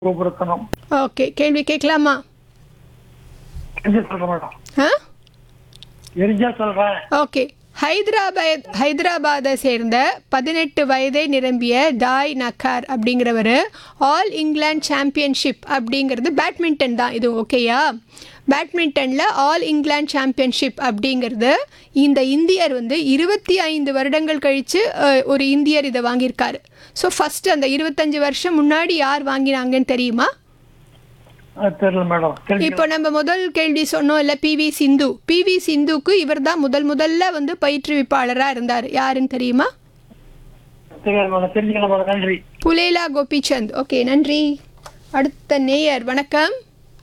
கோபுரத்தனம் okay கேள்வி கேட்கலாமா எரிஞ்சா சொல்றேன் மேடம் ஆ எரிஞ்சா சொல்றேன் ஓகே ஹைதராபாத் ஹைதராபாத்தை சேர்ந்த பதினெட்டு வயதை நிரம்பிய டாய் நக்கார் அப்படிங்கிறவர் ஆல் இங்கிலாந்து சாம்பியன்ஷிப் அப்படிங்கிறது பேட்மிண்டன் தான் இது ஓகேயா பேட்மிண்டனில் ஆல் இங்கிலாந்து சாம்பியன்ஷிப் அப்படிங்கிறது இந்த இந்தியர் வந்து இருபத்தி ஐந்து வருடங்கள் கழித்து ஒரு இந்தியர் இதை வாங்கியிருக்காரு ஸோ ஃபஸ்ட்டு அந்த இருபத்தஞ்சு வருஷம் முன்னாடி யார் வாங்கினாங்கன்னு தெரியுமா அது தெரியல மேடம் தெரிஞ்சு இப்போ நம்ம முதல் கேள்வி சொன்னோம் இல்ல பிவி சிந்து பிவி சிந்துக்கு இவர் தான் முதல் முதல்ல வந்து பயிற்றுவிப்பாளரா இருந்தார் யாருன்னு தெரியுமா தெரியாது மேடம் தெரிஞ்சுக்கலாம் மேடம் நன்றி புலேலா கோபிச்சந்த் ஓகே நன்றி அடுத்த நேயர் வணக்கம்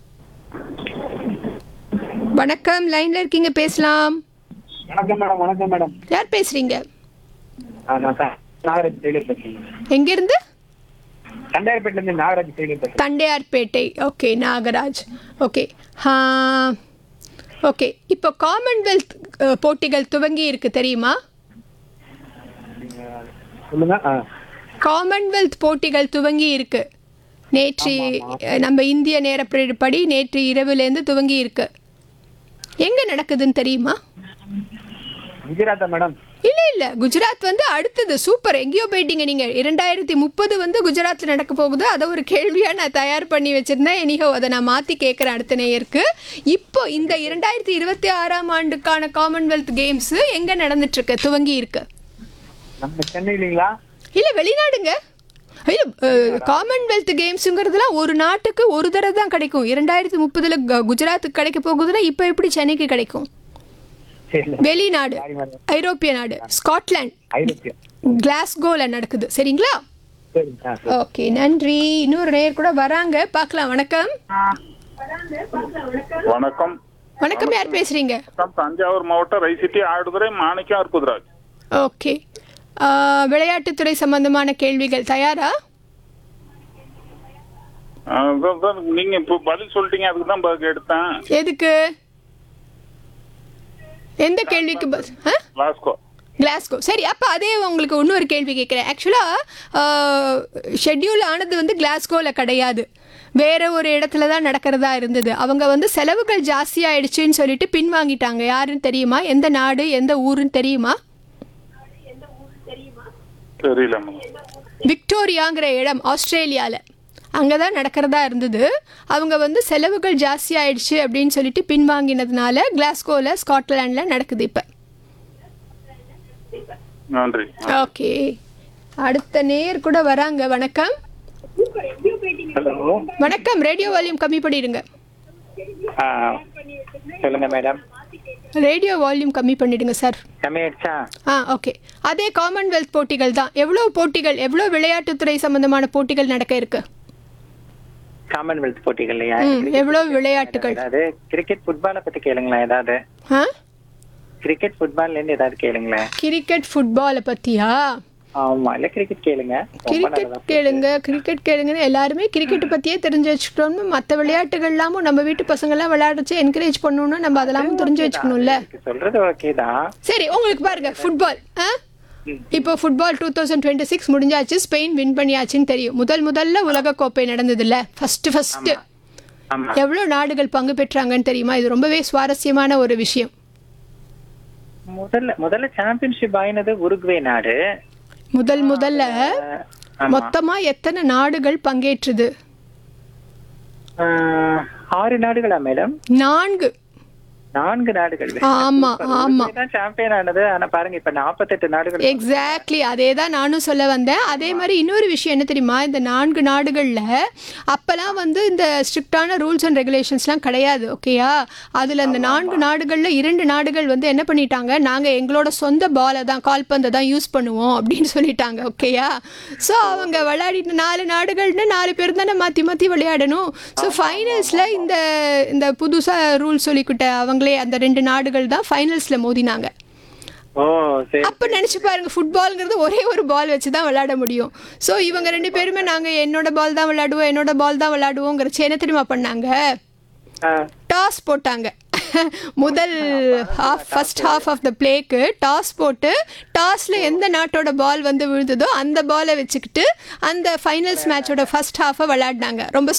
வணக்கம் லைன்ல இருக்கீங்க பேசலாம் வணக்கம் மேடம் வணக்கம் மேடம் யார் பேசுறீங்க ஆ, நான் ச- நாகராஜ் டெய்லர் பேசுறேன் எங்கிருந்து தண்டையார்பேட்டில இருந்து நாகராஜ் டெய்லர் பேசுறேன் Tondiarpet okay Nagaraj okay okay இப்போ காமன்வெல்த் அஹ், போட்டிகள் துவங்கி இருக்கு தெரியுமா சொல்லுங்க ஆ. காமன்வெல்த் போட்டிகள் துவங்கி இருக்கு நேற்று அஹ், நம்ம இந்திய நேரப்படி நேற்று இரவுலேருந்து துவங்கி இருக்கு எங்க நடக்குதுன்னு தெரியுமா குஜராத்தா மேடம் இல்ல இல்ல குஜராத் வந்து அடுத்தது சூப்பர் எங்கேயோ போயிட்டீங்க நீங்க இரண்டாயிரத்தி முப்பது வந்து குஜராத்ல நடக்க போகுது அதை ஒரு கேள்வியா நான் தயார் பண்ணி வச்சிருந்தேன் எனிஹோ அதை நான் மாத்தி கேட்கிறேன் அடுத்த நேயருக்கு இப்போ இந்த இரண்டாயிரத்தி இருபத்தி ஆறாம் ஆண்டுக்கான காமன்வெல்த் கேம்ஸ் எங்க நடந்துட்டு இருக்கு துவங்கி இருக்கு நம்ம சென்னை இல்லைங்களா இல்ல வெளிநாடுங்க ஐயோ காமன்வெல்த் கேம்ஸுங்கிறதுலாம் ஒரு நாட்டுக்கு ஒரு தடவை தான் கிடைக்கும் இரண்டாயிரத்தி முப்பதுல குஜராத்துக்கு கிடைக்க போகுதுன்னா இப்போ எப்படி சென்னைக்கு கிடைக்கும் சரி வெளிநாடு சாரி மேடம் ஐரோப்பிய நாடு ஸ்காட்லாந்து ஐரோப்பியா கிளாஸ்கோல நடக்குது சரிங்களா சரி ஆ சரி. ஓகே நன்றி இன்னொரு நேயர் கூட வராங்க பார்க்கலாம் வணக்கம் வணக்கம் வணக்கம் யார் பேசுறீங்க வணக்கம் தஞ்சாவூர் மாவட்டம் ரைசிட்டி ஆடுதுறை மாணிக்கம் அற்புதராஜ் ஓகே விளையாட்டுத்துறை சம்பந்தமான கேள்விகள் தயாரா ஆஹ் அதான் சார், நீங்க இப்போ பதில் சொல்லிட்டீங்க அதுக்கு தான் பதில் எடுத்தேன் எதுக்கு எந்த கேள்விக்கு ப- ஆ லாஸ்கோ கிளாஸ்கோ சரி அப்போ அதே உங்களுக்கு இன்னொரு கேள்வி கேட்குறேன் ஆக்சுவலாக ஷெட்யூல் ஆனது வந்து கிளாஸ்கோவில் கிடையாது வேற ஒரு இடத்துல தான் நடக்கிறதா இருந்தது அவங்க வந்து செலவுகள் ஜாஸ்தியாயிடுச்சுன்னு சொல்லிட்டு பின்வாங்கிட்டாங்க யாருன்னு தெரியுமா எந்த நாடு எந்த ஊருன்னு தெரியுமா தெரியல மேடம் விக்டோரியாங்கிற இடம் ஆஸ்திரேலியாவில் அங்கே தான் நடக்கிறதா இருந்தது அவங்க வந்து செலவுகள் ஜாஸ்தி ஆயிடுச்சு அப்படின்னு சொல்லிட்டு பின்வாங்கினதுனால கிளாஸ்கோவில் ஸ்காட்லாண்டில் நடக்குது இப்போ நன்றி ஓகே அடுத்த நேர் கூட வராங்க வணக்கம் ஹலோ வணக்கம் ரேடியோ வால்யூம் கம்மி பண்ணிடுங்க ஆ சொல்லுங்க மேடம் ரேடியோ வால்யூம் கம்மி பண்ணிடுங்க சார் கம்மியாயிடுச்சா ஆ ஓகே அதே காமன்வெல்த் போட்டிகள் தான் எவ்வளோ போட்டிகள் எவ்வளோ விளையாட்டுத்துறை சம்பந்தமான போட்டிகள் நடக்க இருக்கு காமன்வெல்த் போட்டிகள் இல்லையா ம் எவ்வளோ விளையாட்டுகள் ஏதாவது கிரிக்கெட் ஃபுட்பாலை பத்தி கேளுங்களேன் ஏதாவது ஆ கிரிக்கெட் ஃபுட்பால்ல இருந்து ஏதாவது கேளுங்களேன் கிரிக்கெட் ஃபுட்பாலை பற்றியா ஆமா இல்ல கிரிக்கெட் கேளுங்க ரொம்ப கிரிக்கெட் நல்லதா கேளுங்க கிரிக்கெட் கேளுங்கன்னு எல்லாருமே கிரிக்கெட் பற்றியே தெரிஞ்சு வச்சுக்கிட்டோம்னு மற்ற விளையாட்டுகள்லாமும் நம்ம வீட்டு பசங்கள்லாம் விளையாடுச்சு என்கரேஜ் பண்ணணும்னா நம்ம அதெல்லாமும் தெரிஞ்சு வச்சுக்கணும்ல இருக்கு. சொல்றது ஓகே தான் சரி உங்களுக்கு பாருங்க ஃபுட்பால் ஆ இப்போ football two thousand twenty six முடிஞ்சாச்சு ஸ்பெயின் வின் பண்ணியாச்சுன்னு தெரியும் முதல் முதல்ல உலகக்கோப்பை நடந்ததுல்ல ஃபர்ஸ்ட் ஃபர்ஸ்ட் ஆமா எவ்வளோ நாடுகள் பங்கு பெற்றாங்கன்னு தெரியுமா இது ரொம்பவே சுவாரஸ்யமான ஒரு விஷயம் முதல்ல முதல்ல சாம்பியன்ஷிப் ஆயினது உருகுவே நாடு முதல் முதல்ல அஹ், ஆமா. மொத்தமா எத்தனை நாடுகள் பங்கேற்றுது அஹ், ஆறு நாடுகளா மேடம் நான்கு நான்கு நாடுகள் ஆமா ஆமா தான் சாம்பியன் ஆனது ஆனா பாருங்க இப்ப நாற்பத்தெட்டு நாடுகள் எக்ஸாக்ட்லி அதே தான் நானும் சொல்ல வந்தேன் அதே மாதிரி இன்னொரு விஷயம் என்ன தெரியுமா இந்த நான்கு நாடுகளில் அப்போல்லாம் வந்து இந்த ஸ்ட்ரிக்டான ரூல்ஸ் அண்ட் ரெகுலேஷன்ஸ்லாம் கிடையாது ஓகேயா அதில் அந்த நான்கு நாடுகளில் இரண்டு நாடுகள் வந்து என்ன பண்ணிட்டாங்க நாங்கள் எங்களோட சொந்த பாலை தான் கால்பந்தை தான் யூஸ் பண்ணுவோம் அப்படின்னு சொல்லிட்டாங்க ஓகேயா ஸோ அவங்க விளையாடிட்டு நாலு நாடுகள்னு நாலு பேர் தானே மாற்றி மாற்றி விளையாடணும் ஸோ ஃபைனல்ஸில் இந்த இந்த புதுசாக ரூல் சொல்லிக்கிட்ட அவங்களே அந்த ரெண்டு நாடுகள் தான் ஃபைனல்ஸில் மோதினாங்க ஓ சரி அப்போ நினச்சி பாருங்க ஃபுட்பால்ங்கிறது ஒரே ஒரு பால் வச்சு தான் விளையாட முடியும் ஸோ இவங்க ரெண்டு பேருமே நாங்கள் என்னோட பால் தான் விளையாடுவோம் என்னோட பால் தான் விளையாடுவோங்கிறச்சு என்ன தெரியுமா பண்ணாங்க அஹ், டாஸ் போட்டாங்க முதல் half first half of the பிளேக்கு டாஸ் போட்டு டாஸில் எந்த நாட்டோட பால் வந்து விழுந்ததோ அந்த பாலை வச்சுக்கிட்டு அந்த ஃபைனல்ஸ் மேட்சோட ஃபர்ஸ்ட் ஹாஃபை விளையாடினாங்க ரொம்ப